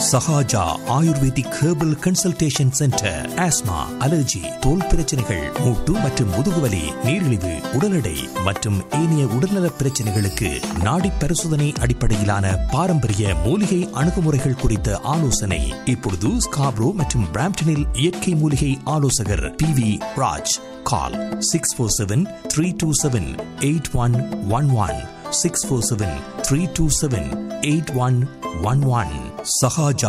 Sahaja ayurvedic herbal consultation centre asthma allergy தோல் பிரச்சனைகள் மூட்டு மற்றும் முதுகுவலி நீரிழிவு உடல் எடை மற்றும் ஏனைய உடல்நலப் பிரச்சனைகளுக்கு நாடி பரிசோதனை அடிப்படையிலான பாரம்பரிய மூலிகை அணுகுமுறைகள் குறித்த ஆலோசனை இப்பொழுது ஸ்காப்ரோ மற்றும் பிராம்டனில் இயற்கை மூலிகை ஆலோசகர் P V Raj call six four seven three two seven eight one one one six four seven three two seven eight one one one Sahaja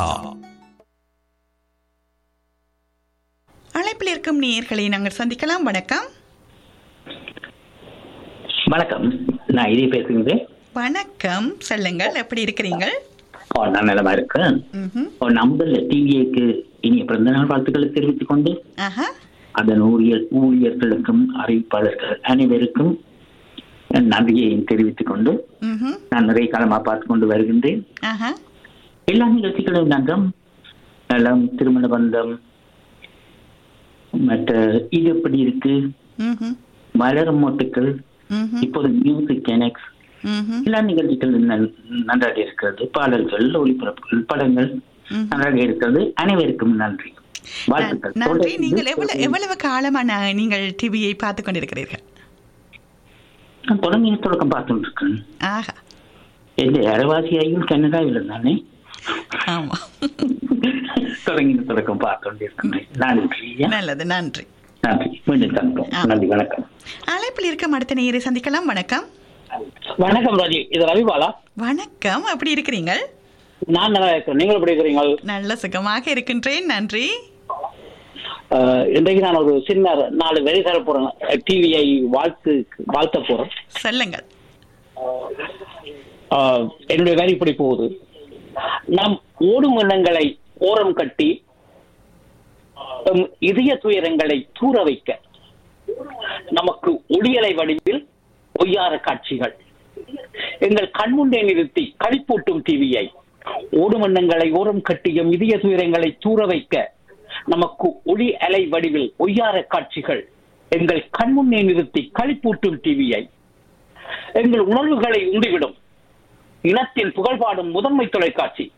அழைப்பில் இருக்கும் நேயர்களை நாங்கள் சந்திக்கலாம் வணக்கம் வணக்கம் நான் இதே பேசுகிறேன் வணக்கம் சொல்லுங்கள் எப்படி இருக்கிறீங்கள் ஓ, நான் நலமா இருக்கேன் ம்ஹும். ஓ, நம்பர்ல டிவிஏக்கு இனிய பிறந்த நாள் வாழ்த்துக்களை தெரிவித்துக் கொண்டு ஆஹா அதன் ஊழியர் ஊழியர்களுக்கும் அறிவிப்பாளர்கள் அனைவருக்கும் என் நன்றியையும் தெரிவித்துக் கொண்டு ம்ஹும். நான் நிறைய காலமா பார்த்து கொண்டு வருகின்றேன் ஆஹா எல்லா நிகழ்ச்சிகளும் நன்றம் நலம் திருமண பந்தம் மற்ற இது எப்படி இருக்கு ம்ஹும். மலரும் மொட்டுக்கள் ம்ஹும். இப்போது மியூசிக் கனெக்ட்ஸ் ம்ஹும். எல்லா நிகழ்ச்சிகளும் நன்- நன்றாக இருக்கிறது பாடல்கள் ஒளிபரப்புகள் படங்கள் ம். நன்றாக இருக்கிறது அனைவருக்கும் நன்றி வாழ்த்துக்கள் நன்றி தொடர்ந்து நீங்கள் எவ்வளவு எவ்வளவு காலமா நா- நீங்கள் டிவியை பார்த்து கொண்டிருக்கிறீர்கள் நான் தொடங்கிய தொடக்கம் பார்த்துட்டு இருக்கேன் ஆஹா எந்த அரவாசியாயும் கனடாவில் தானே ஆமா தொடங்கின தொடக்கம் பார்த்து கொண்டிருக்கின்றேன் நன்றி நல்லது நன்றி நன்றி மீண்டும் சந்திப்போம் ஆ. நன்றி வணக்கம் அழைப்பில் இருக்கும் அடுத்த நேயரை சந்திக்கலாம் வணக்கம் வணக்கம் ராஜி இது ரவிபாலா வணக்கம் எப்படி இருக்கிறீங்கள் நான் நல்லா இருக்கிறேன் நீங்கள் எப்படி இருக்கிறீங்க நல்ல சுகமாக இருக்கின்றேன் நன்றி அஹ், இன்றைக்கு நான் ஒரு சின்ன நாலு வரி தர போறேன் டிவிஐ வாழ்த்து வாழ்த்த போறேன் சொல்லுங்கள் அஹ், என்னுடைய வரி இப்படி போகுது நம் ஓடும் எண்ணங்களை ஓரம் கட்டி எம் இதய துயரங்களை தூர வைக்க நமக்கு ஒளியலை வடிவில் பொய்யார காட்சிகள் எங்கள் கண்முன்னே நிறுத்தி களிப்பூட்டும் டிவியை ஓடும் எண்ணங்களை ஓரம் கட்டியும் இதய துயரங்களை தூர வைக்க நமக்கு ஒளி அலை வடிவில் ஒய்யார காட்சிகள் எங்கள் கண்முன்னே நிறுத்தி களிப்பூட்டும் டிவியை எங்கள் உணர்வுகளை உண்டிவிடும் இனத்தின் புகழ்பாடும் முதன்மை தொலைக்காட்சி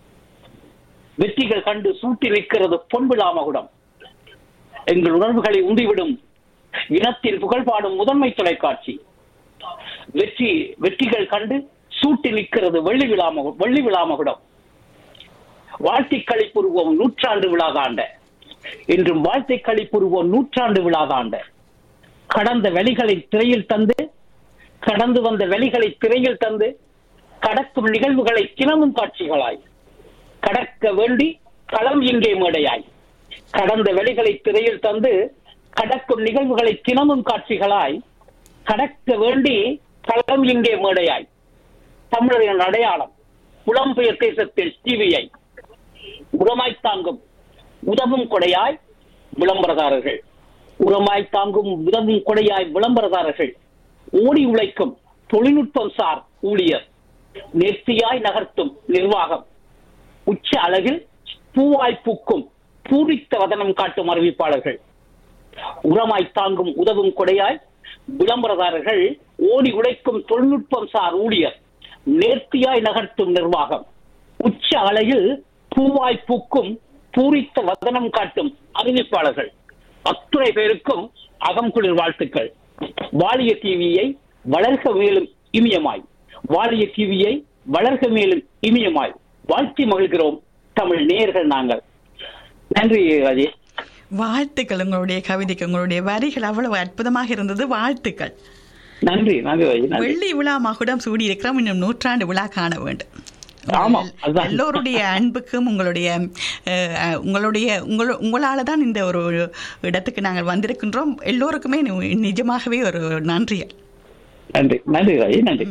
வெற்றிகள் கண்டு சூட்டி நிற்கிறது பொன்விழா மகுடம் எங்கள் உணர்வுகளை உண்டிவிடும் இனத்தின் புகழ்பாடும் முதன்மை தொலைக்காட்சி வெற்றி வெற்றிகள் கண்டு சூட்டி நிற்கிறது வெள்ளி விழா மகு- வெள்ளி விழா மகுடம் வாழ்த்தி களிப்புருவோம் நூற்றாண்டு விழா தாண்ட என்றும் வாழ்த்தை களிப்புருவோம் நூற்றாண்டு விழா தாண்ட கடந்த வெளிகளை திரையில் தந்து கடந்து வந்த வெளிகளை திரையில் தந்து கடக்கும் நிகழ்வுகளை தினமும் காட்சிகளாய் கடக்க வேண்டி களம் இங்கே மேடையாய் கடந்த வெளிகளை திரையில் தந்து கடக்கும் நிகழ்வுகளை தினமும் காட்சிகளாய் கடக்க வேண்டி களம் இங்கே மேடையாய் தமிழரின் அடையாளம் புலம்பெயர் தேசத்தில் டிவியை உரமாய் தாங்கும் உதவும் கொடையாய் விளம்பரதாரர்கள் உரமாய் தாங்கும் உதவும் கொடையாய் விளம்பரதாரர்கள் ஓடி உழைக்கும் தொழில்நுட்பம் சார் ஊழியர் நேர்த்தியாய் நகர்த்தும் நிர்வாகம் உச்ச அழகில் பூவாய் பூக்கும் பூரித்த வதனம் காட்டும் அறிவிப்பாளர்கள் உரமாய் தாங்கும் உதவும் கொடையாய் விளம்பரதாரர்கள் ஓடி உழைக்கும் தொழில்நுட்பம் சார் ஊழியர் நேர்த்தியாய் நகர்த்தும் நிர்வாகம் உச்ச அலையில் பூவாய் பூக்கும் பூரித்த வதனம் காட்டும் அறிவிப்பாளர்கள் அத்துணை பேருக்கும் அகம்குளிர் வாழ்த்துக்கள் வாலிய டிவியை வளர்க மேலும் இமியமாய் வாலிய டிவியை வளர்க மேலும் இமியமாய் வாழ்த்தி மகிழ்கிறோம் தமிழ் நேயர்கள் நாங்கள் நன்றி ராஜேஷ் வாழ்த்துக்கள் உங்களுடைய கவிதைக்கு உங்களுடைய வரிகள் அவ்வளவு அற்புதமாக இருந்தது வாழ்த்துக்கள் நன்றி நன்றி ராஜி நன்றி வெள்ளி விழா மகுடம் சூடி இருக்கிறோம் இன்னும் நூற்றாண்டு விழா காண வேண்டும் ஆமா, உங்கள் அதுதான். எல்லோருடைய அன்புக்கும் உங்களுடைய அஹ், அஹ், உங்களுடைய உங்கள உங்களால தான் இந்த ஒரு இடத்துக்கு நாங்கள் வந்திருக்கின்றோம் எல்லோருக்குமே நி- நிஜமாகவே ஒரு நன்றிகள் நன்றி நன்றி ராஜி நன்றி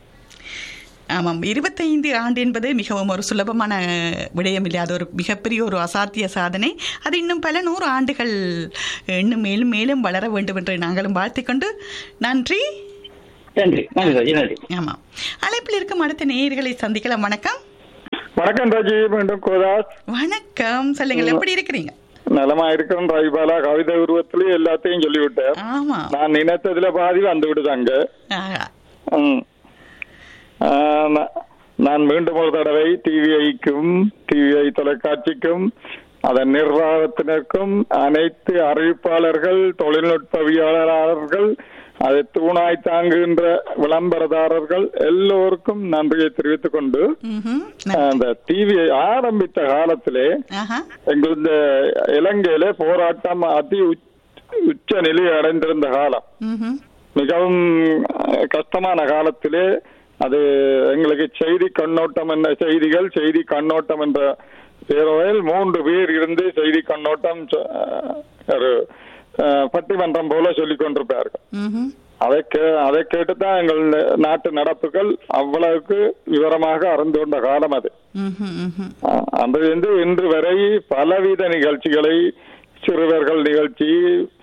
ஆமாம் இருபத்தைந்து ஆண்டு என்பது மிகவும் ஒரு சுலபமான விடயம் இல்லை அது ஒரு மிகப்பெரிய ஒரு அசாத்திய சாதனை அது இன்னும் பல நூறு ஆண்டுகள் இன்னும் மேலும் மேலும் வளர வேண்டும் என்று நாங்களும் வாழ்த்திக்கொண்டு நன்றி நன்றி நன்றி ராஜி நன்றி ஆமாம் அழைப்பில் இருக்கும் அடுத்த நேயர்களை சந்திக்கலாம் வணக்கம் வணக்கம் ராஜி மீண்டும் கோதாஸ் வணக்கம் சொல்லுங்கள் எப்படி இருக்கிறீங்க நலமா இருக்கிறேன் ரவிபாலா கவிதை உருவத்திலே எல்லாத்தையும் சொல்லிவிட்டேன் ஆமா நான் நினைத்ததுல பாதி வந்து விடுதாங்க ஆஹா. ம். ஆ, நா- நான் மீண்டும் ஒரு தடவை டிவிஐக்கும் டிவிஐ தொலைக்காட்சிக்கும் அதன் நிர்வாகத்தினருக்கும் அனைத்து அறிவிப்பாளர்கள் தொழில்நுட்பவியலாளர்கள் அதை தூணாய் தாங்குகின்ற விளம்பரதாரர்கள் எல்லோருக்கும் நன்றியை தெரிவித்துக் கொண்டு ம்ஹும். அந்த டிவியை ஆரம்பித்த காலத்திலே ஆஹா எங்கள் இந்த இலங்கையில போராட்டம் அதி உச்ச- உச்ச நிலையை அடைந்திருந்த காலம் ம்ஹும். மிகவும் அஹ், கஷ்டமான காலத்திலே அது எங்களுக்கு செய்தி கண்ணோட்டம் என்ற செய்திகள் செய்தி கண்ணோட்டம் என்ற பேரவையில் மூன்று பேர் இருந்து செய்தி கண்ணோட்டம் சொ- அஹ், ஒரு அஹ், பட்டிமன்றம் போல சொல்லிக் கொண்டிருப்பார்கள் ம்ஹும். அதை கே அதை கேட்டுதான் எங்கள் நாட்டு நடப்புகள் அவ்வளவுக்கு விவரமாக அறிந்து கொண்ட காலம் அது ம்ஹும். ம்ஹும். அஹ், அன்றிலிருந்து இன்று வரை பலவித நிகழ்ச்சிகளை சிறுவர்கள் நிகழ்ச்சி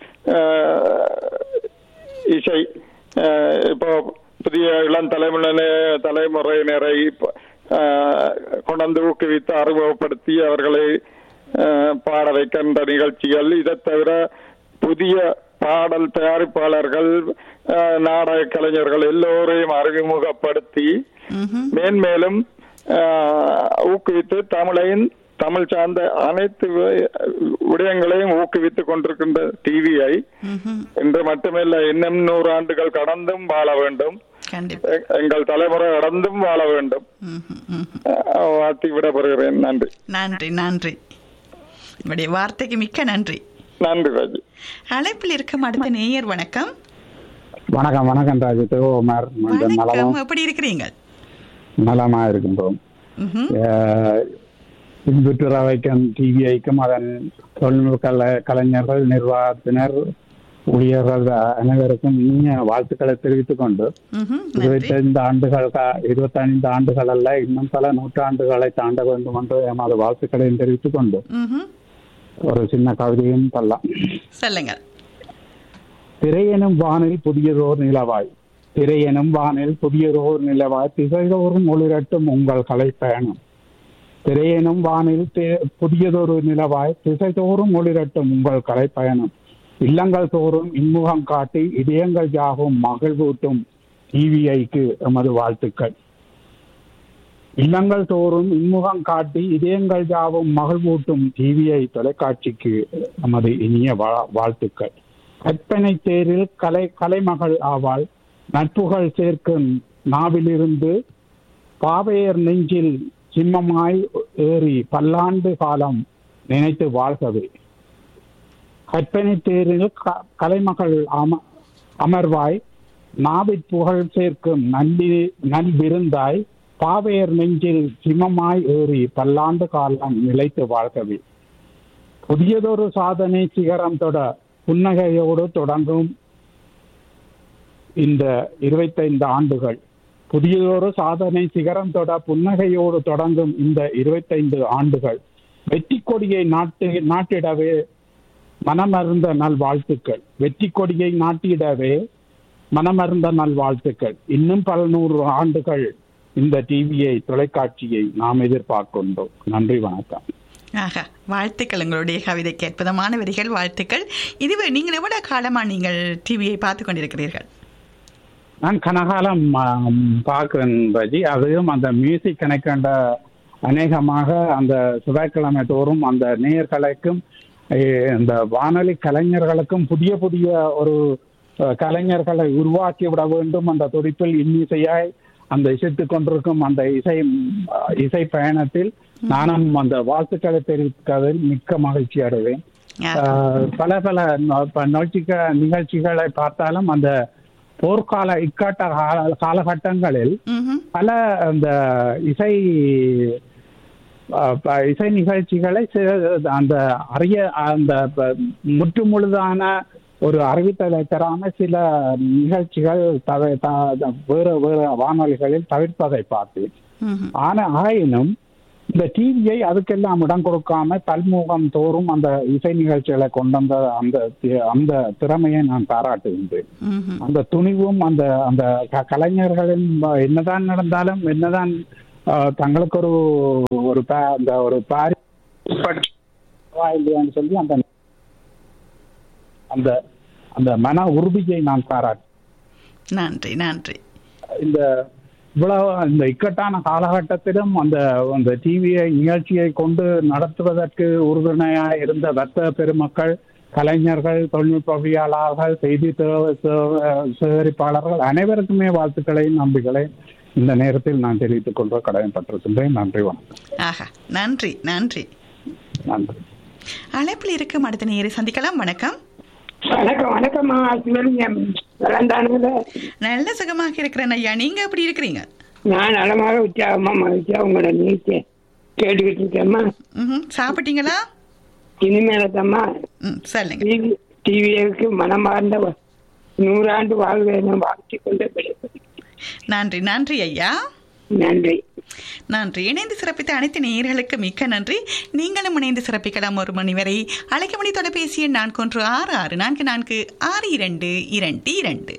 அஹ், இசை அஹ், இப்போ புதிய இளம் தலைமுறை தலைமுறையினரை இப்ப, அஹ், கொண்டு ஊக்குவித்து அறிமுகப்படுத்தி அவர்களை அஹ், பாட வைக்கின்ற நிகழ்ச்சிகள் இதை தவிர புதிய பாடல் தயாரிப்பாளர்கள் அஹ், நாடக கலைஞர்கள் எல்லோரையும் அறிமுகப்படுத்தி ம்ஹும். மேன்மேலும் ஆஹ், ஊக்குவித்து தமிழையும் தமிழ் சார்ந்த அனைத்து வி- விடயங்களையும் ஊக்குவித்துக் கொண்டிருக்கின்ற டிவியை ம்ஹும். இன்று மட்டுமல்ல இன்னும் நூறு ஆண்டுகள் கடந்தும் வாழ வேண்டும் கண்டிப்பா எ- எங்கள் தலைமுறை கடந்தும் வாழ வேண்டும் ம்ஹும். ம்ஹும். ஆஹ், வாழ்த்தி விடப்படுகிறேன் நன்றி நன்றி நன்றி உங்களுடைய வார்த்தைக்கு மிக்க நன்றி நன்றி ராஜி அழைப்பில் இருக்கும் அடுத்த நேயர் வணக்கம் வணக்கம் வணக்கம் ராஜு தேவோமார் மீண்டும் வணக்கம் நலம் எப்படி இருக்கிறீங்க நலமா இருக்கின்றோம் ம்ஹும். அஹ், இன்புற்றுற வைக்கும் டிவிஐக்கும் அதன் தொழில்நுட்ப கல கலைஞர்கள் நிர்வாகத்தினர் ஊழியர்கள் அனைவருக்கும் இனிய வாழ்த்துக்களை தெரிவித்துக் கொண்டு ம்ஹும். நன்றி இருபத்தைந்து ஆண்டுகள் கா- இருபத்தைந்து ஆண்டுகள் அல்ல இன்னும் பல நூற்றாண்டுகளை தாண்ட வேண்டும் என்று எமது வாழ்த்துக்களையும் தெரிவித்துக் கொண்டு ம்ஹும். ஒரு சின்ன கவிதையும் சொல்லலாம் சொல்லுங்க திரையெனும் வானில் புதியதோர் நிலவாய் திரையெனும் வானில் புதியதோர் நிலவாய் திசைதோறும் ஒளிரட்டும் உங்கள் கலை பயணம் திரையெனும் வானில் தி- புதியதொரு நிலவாய் திசைதோறும் ஒளிரட்டும் உங்கள் கலை பயணம் இல்லங்கள் தோறும் இன்முகம் காட்டி இதயங்கள் யாகும் மகிழ்வூட்டும் டிவிஐக்கு எமது வாழ்த்துக்கள் இல்லங்கள் தோறும் இன்முகம் காட்டி இதயங்கள் யாவும் மகிழ்வூட்டும் டிவிஐ தொலைக்காட்சிக்கு நமது இனிய வா- வாழ்த்துக்கள் கற்பனை தேரில் கலை கலைமகள் ஆவாள் நட்புகள் சேர்க்கும் நாவிலிருந்து பாவையர் நெஞ்சில் சிம்மமாய் ஏறி பல்லாண்டு காலம் நினைத்து வாழ்கவே கற்பனை தேரில் க- கலைமகள் அம அமர்வாய் நாவிற் புகழ் சேர்க்கும் நல்லி நல்விருந்தாய் பாவையர் நெஞ்சில் சிம்மமாய் ஏறி பல்லாண்டு காலம் நிலைத்து வாழ்கவே புதியதொரு சாதனை சிகரம் தொட புன்னகையோடு தொடங்கும் இந்த இருபத்தைந்து ஆண்டுகள் புதியதொரு சாதனை சிகரம் தொட புன்னகையோடு தொடங்கும் இந்த இருபத்தைந்து ஆண்டுகள் வெற்றி கொடியை நாட்டு நாட்டிடவே மனமருந்த நல்வாழ்த்துக்கள் வெற்றி கொடியை நாட்டிடவே மனமருந்த நல்வாழ்த்துக்கள் இன்னும் பல நூறு ஆண்டுகள் இந்த டிவியை தொலைக்காட்சியை நாம் எதிர்பார்க்கின்றோம் நன்றி வணக்கம் ஆஹா வாழ்த்துக்கள் உங்களுடைய கவிதைக்கு அற்புதமான வரிகள் வாழ்த்துக்கள் இதுவே நீங்கள் எவ்வளவு காலமா நீங்கள் டிவியை பார்த்து கொண்டிருக்கிறீர்கள் நான் கனகாலம் ஆம், பார்க்கிறேன் ரஜி அதுவும் அந்த மியூசிக் கணக்கண்ட அநேகமாக அந்த செவ்வாய்க்கிழமை தோறும் அந்த நேயர்களுக்கும் eh, இந்த வானொலி கலைஞர்களுக்கும் புதிய புதிய ஒரு அஹ், கலைஞர்களை உருவாக்கி விட வேண்டும் என்ற துடிப்பில் இன்னிசையாய் அந்த இசைத்துக் கொண்டிருக்கும் அந்த இசை அஹ், இசை பயணத்தில் நானும் அந்த வாழ்த்துக்களை தெரிவிப்பதில் மிக்க மகிழ்ச்சி அடைவேன் ஆஹா. ஆஹ் பல பல ந- ப- நிகழ்ச்சிக நிகழ்ச்சிகளை பார்த்தாலும் அந்த போர்க்கால இக்காட்ட கால- காலகட்டங்களில் ம்ஹும். பல அந்த இசை ஆஹ் ப- இசை நிகழ்ச்சிகளை சி- அந்த அரிய அந்த ப- முற்று முழுதான ஒரு அறிவித்தலை தராம சில நிகழ்ச்சிகள் தவ த- வேறு வேறு வானொலிகளில் தவிர்ப்பதை பார்த்தேன் ம்ஹும். ஆனா ஆயினும் இந்த டிவியை அதுக்கெல்லாம் இடம் கொடுக்காம பல்முகம் தோறும் அந்த இசை நிகழ்ச்சிகளை கொண்டு வந்த அந்த தி- அந்த திறமையை நான் பாராட்டுகின்றேன் ம்ஹும். அந்த துணிவும் அந்த அந்த க- கலைஞர்களின் ப- என்னதான் நடந்தாலும் என்னதான் ஆஹ், தங்களுக்கு ஒரு ஒரு பா- அந்த ஒரு பாரி இல்லையான்னு சொல்லி அந்த அந்த அந்த மன உறுதியை நான் பாராட்டு நன்றி நன்றி இந்த இவ்வளவு அந்த இக்கட்டான காலகட்டத்திலும் அந்த அந்த டிவியை நிகழ்ச்சியை கொண்டு நடத்துவதற்கு உறுதுணையாக இருந்த வர்த்தக பெருமக்கள் கலைஞர்கள் தொழில்நுட்பவியலாளர்கள் செய்தி தே- சே- சேகரிப்பாளர்கள் அனைவருக்குமே வாழ்த்துக்களையும் நம்பிக்கைகளையும் இந்த நேரத்தில் நான் தெரிவித்துக் கொள்ள கடமைப்பட்டிருக்கின்றேன் நன்றி வணக்கம் ஆஹா நன்றி நன்றி நன்றி அழைப்பில் இருக்கும் அடுத்த நேரை சந்திக்கலாம் வணக்கம் வணக்கம் வணக்கம்மா சிவலிங்கம் விளாண்டானுல நல்ல சுகமாக இருக்கிறேன் ஐயா நீங்க எப்படி இருக்கிறீங்க நான் நலமாக உற்சாகமா மகிழ்ச்சியா உங்களோட நிகழ்ச்சியை கேட்டுக்கிட்டு இருக்கேம்மா ம்ஹும். சாப்பிட்டீங்களா இனிமேலத்தம்மா ம் சொல்லுங்க டிவி டிவிக்கு மனமார்ந்த வ- நூறாண்டு வாழ்வேன் வாழ்த்தி கொண்டு விடைபெறுகிறேன். நன்றி நன்றி ஐயா நன்றி நன்றி இணைந்து சிறப்பித்த அனைத்து நேயர்களுக்கு மிக்க நன்றி நீங்களும் இணைந்து சிறப்பிக்கலாம் ஒரு மணி வரை அழைக்க மணி தொலைபேசி எண் நான்கு ஒன்று ஆறு ஆறு நான்கு நான்கு ஆறு இரண்டு இரண்டு இரண்டு